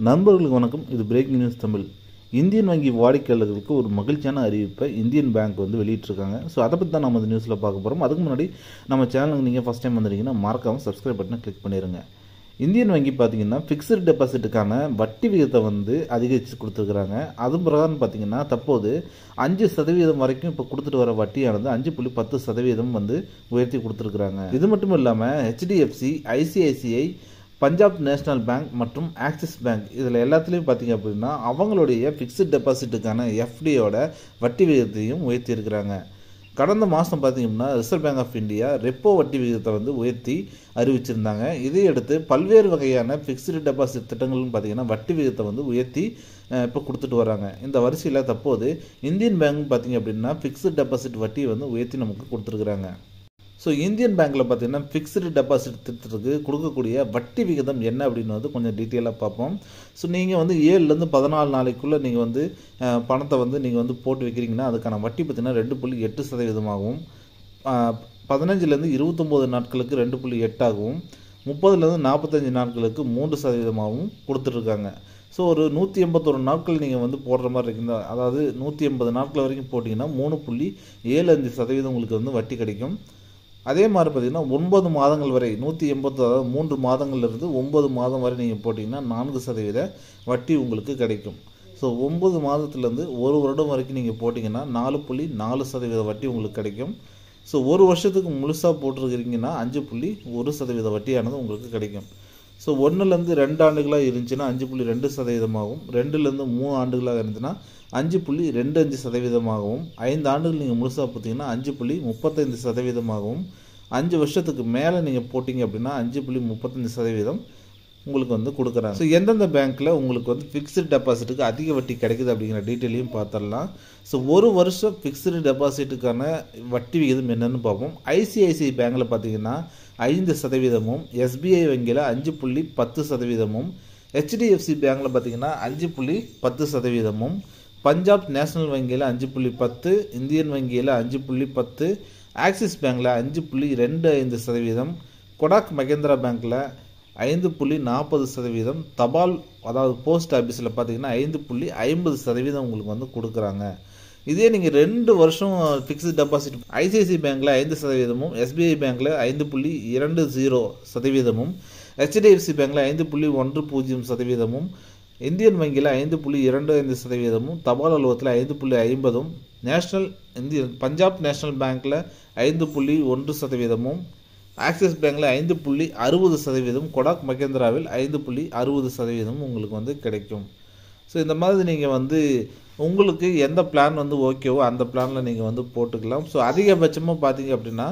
நண்பர்களுக்கு வணக்கம் இது பிரேக்கிங் நியூஸ் தமிழ் இந்தியன் வங்கி வாடிக்கையாளர்களுக்கு ஒரு மகிழ்ச்சியான அறிவிப்பை இந்தியன் பேங்க் வந்து வெளியிட்டிருக்காங்க ஸோ அதை பற்றி தான் நம்ம இந்த நியூஸில் பார்க்க போகிறோம் அதுக்கு முன்னாடி நம்ம சேனலுக்கு நீங்கள் ஃபஸ்ட் டைம் வந்துட்டீங்கன்னா மறக்காமல் சப்ஸ்கிரைப் பட்டனை கிளிக் பண்ணிடுங்க இந்தியன் வங்கி பார்த்தீங்கன்னா ஃபிக்ஸ்டு டெபாசிட்டுக்கான வட்டி விகிதத்தை வந்து அதிகரித்து கொடுத்துருக்குறாங்க அது பிரகாரம் பார்த்தீங்கன்னா தற்போது அஞ்சு சதவீதம் வரைக்கும் இப்போ கொடுத்துட்டு வர வட்டியானது அஞ்சு புள்ளி பத்து சதவீதம் வந்து உயர்த்தி கொடுத்துருக்குறாங்க இது மட்டும் இல்லாமல் HDFC ICICI Punjab National Bank மற்றும் ஆக்சிஸ் பேங்க் இதில் எல்லாத்துலேயும் பார்த்தீங்க அப்படின்னா அவங்களுடைய ஃபிக்ஸ்டு டெபாசிட்டுக்கான எஃப்டியோட வட்டி விகிதத்தையும் உயர்த்தியிருக்கிறாங்க கடந்த மாதம் பார்த்தீங்கன்னா Reserve Bank of India repo வட்டி விகிதத்தை வந்து உயர்த்தி அறிவிச்சிருந்தாங்க இதையடுத்து பல்வேறு வகையான ஃபிக்ஸ்டு டெபாசிட் திட்டங்கள்னு பார்த்தீங்கன்னா வட்டி விகிதத்தை வந்து உயர்த்தி இப்போ கொடுத்துட்டு வராங்க இந்த வரிசையில் தற்போது இந்தியன் பேங்க் பார்த்தீங்க அப்படின்னா ஃபிக்ஸ்டு டெபாசிட் வட்டி வந்து உயர்த்தி நமக்கு கொடுத்துருக்குறாங்க ஸோ இந்தியன் பேங்க்கில் பார்த்தீங்கன்னா ஃபிக்ஸ்டு டெபாசிட் திட்டத்துக்கு கொடுக்கக்கூடிய வட்டி விகிதம் என்ன அப்படின்னு வந்து கொஞ்சம் டீட்டெயிலாக பார்ப்போம் ஸோ நீங்கள் வந்து ஏழுலேருந்து பதினாலு நாளைக்குள்ளே நீங்கள் வந்து அஹ், பணத்தை வந்து நீங்கள் வந்து போட்டு வைக்கிறீங்கன்னா அதுக்கான வட்டி பார்த்தீங்கன்னா ரெண்டு புள்ளி எட்டு சதவீதமாகவும் அஹ், பதினஞ்சுலேருந்து இருபத்தொம்போது நாட்களுக்கு ரெண்டு புள்ளி எட்டாகவும் முப்பதுலேருந்து நாற்பத்தஞ்சு நாட்களுக்கு மூன்று சதவீதமாகவும் கொடுத்துட்ருக்காங்க ஸோ ஒரு நூற்றி எண்பத்தொரு நாட்கள் நீங்கள் வந்து போடுற மாதிரி இருக்குங்க அதாவது நூற்றி எண்பது நாட்கள் வரைக்கும் போட்டிங்கன்னா மூணு புள்ளி ஏழு அஞ்சு சதவீதம் உங்களுக்கு வந்து வட்டி கிடைக்கும் அதே மாதிரி பார்த்தீங்கன்னா ஒன்பது மாதங்கள் வரை நூற்றி எண்பத்து அதாவது மூன்று மாதங்கள்லேருந்து ஒன்பது மாதம் வரை நீங்கள் போட்டிங்கன்னா நான்கு சதவீத வட்டி உங்களுக்கு கிடைக்கும் ஸோ ஒன்பது மாதத்துலேருந்து ஒரு வருடம் வரைக்கும் நீங்கள் போட்டிங்கன்னா நாலு புள்ளி நாலு சதவீத வட்டி உங்களுக்கு கிடைக்கும் ஸோ ஒரு வருஷத்துக்கு முழுசாக போட்டிருக்கிறீங்கன்னா அஞ்சு புள்ளி ஒரு சதவீத வட்டியானது உங்களுக்கு கிடைக்கும் ஸோ ஒன்றுலேருந்து ரெண்டு ஆண்டுகளாக இருந்துச்சுன்னா அஞ்சு புள்ளி ரெண்டு சதவீதமாகவும் ரெண்டுலேருந்து மூணு ஆண்டுகளாக இருந்துச்சுன்னா அஞ்சு புள்ளி ரெண்டு அஞ்சு சதவீதமாகவும் ஐந்து ஆண்டுகள் நீங்கள் முழுசாக பார்த்தீங்கன்னா அஞ்சு புள்ளி முப்பத்தைந்து சதவீதமாகவும் அஞ்சு வருஷத்துக்கு மேலே நீங்கள் போட்டிங்க அப்படின்னா அஞ்சு புள்ளி முப்பத்தஞ்சு சதவீதம் உங்களுக்கு வந்து கொடுக்குறாங்க ஸோ எந்தெந்த பேங்க்கில் உங்களுக்கு வந்து ஃபிக்ஸ்டு டெபாசிட்டுக்கு அதிக வட்டி கிடைக்குது அப்படிங்கிற டீட்டெயிலையும் பார்த்துடலாம் ஸோ ஒரு வருஷம் ஃபிக்ஸ்டு டெபாசிட்டுக்கான வட்டி விகிதம் என்னன்னு பார்ப்போம் ஐசிஐசிஐ பேங்க்கில் பார்த்தீங்கன்னா ஐந்து சதவீதமும் எஸ்பிஐ வங்கியில் அஞ்சு புள்ளி பத்து சதவீதமும் ஹெச்டிஎஃப்சி பேங்க்கில் பார்த்தீங்கன்னா அஞ்சு புள்ளி பத்து சதவீதமும் பஞ்சாப் நேஷனல் வங்கியில் அஞ்சு புள்ளி பத்து இந்தியன் வங்கியில் அஞ்சு புள்ளி பத்து ஆக்சிஸ் பேங்க்கில் அஞ்சு புள்ளி ரெண்டு ஐந்து சதவீதம் கொடாக் மகேந்திரா பேங்க்கில் ஐந்து புள்ளி நாற்பது சதவீதம் தபால் அதாவது போஸ்ட் ஆஃபீஸில் பார்த்தீங்கன்னா ஐந்து புள்ளி ஐம்பது சதவீதம் உங்களுக்கு வந்து கொடுக்குறாங்க இதே நீங்கள் ரெண்டு வருஷம் ஃபிக்ஸ்டு டெபாசிட் ஐசிஐசி பேங்க்கில் ஐந்து சதவீதமும் எஸ்பிஐ பேங்க்கில் ஐந்து புள்ளி இரண்டு ஜீரோ சதவீதமும் ஹெச்டிஎஃப்சி பேங்க்கில் ஐந்து புள்ளி ஒன்று பூஜ்ஜியம் சதவீதமும் இந்தியன் வங்கியில் ஐந்து புள்ளி இரண்டு ஐந்து சதவீதமும் தபால் அலுவலகத்தில் ஐந்து புள்ளி ஐம்பதும் நேஷனல் இந்திய பஞ்சாப் நேஷனல் பேங்க்கில் ஐந்து புள்ளி ஒன்று சதவீதமும் ஆக்சிஸ் பேங்க்கில் ஐந்து புள்ளி அறுபது சதவீதம் கொடாக் மகேந்திராவில் ஐந்து புள்ளி அறுபது சதவீதம் உங்களுக்கு வந்து கிடைக்கும் ஸோ இந்த மாதிரி நீங்கள் வந்து உங்களுக்கு எந்த பிளான் வந்து ஓகேவோ அந்த பிளானில் நீங்கள் வந்து போட்டுக்கலாம் ஸோ அதிகபட்சமாக பார்த்தீங்க அப்படின்னா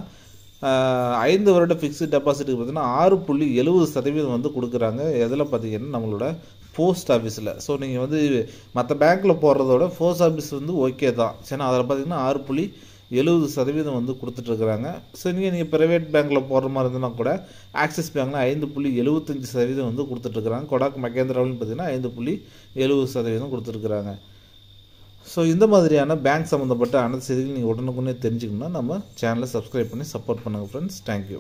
ஆஹ், ஐந்து வருட ஃபிக்ஸ்டு டெபாசிட்டுக்கு பார்த்தீங்கன்னா ஆறு புள்ளி எழுபது சதவீதம் வந்து கொடுக்குறாங்க எதில் பார்த்தீங்கன்னா நம்மளோட போஸ்ட் ஆஃபீஸில் ஸோ நீங்கள் வந்து மற்ற பேங்க்கில் போடுறதோட போஸ்ட் ஆஃபீஸ் வந்து ஓகே தான் சரி அதில் பார்த்தீங்கன்னா ஆறு புள்ளி எழுபது சதவீதம் வந்து கொடுத்துட்ருக்குறாங்க ஸோ நீங்கள் நீங்கள் ப்ரைவேட் பேங்க்கில் போடுற மாதிரி இருந்ததுன்னா கூட ஆக்சிஸ் பேங்க்கில் ஐந்து புள்ளி எழுபத்தஞ்சு சதவீதம் வந்து கொடுத்துட்ருக்குறாங்க கொடாக் மகேந்திராவிலும் பார்த்தீங்கன்னா ஐந்து புள்ளி எழுபது சதவீதம் கொடுத்துருக்குறாங்க ஸோ இந்த மாதிரியான பேங்க் சம்மந்தப்பட்ட அனைத்து செய்திகள் நீங்கள் உடனுக்குடனே தெரிஞ்சுக்கணும்னா நம்ம சேனலை சப்ஸ்கிரைப் பண்ணி சப்போர்ட் பண்ணுங்கள் ஃப்ரெண்ட்ஸ் தேங்க்யூ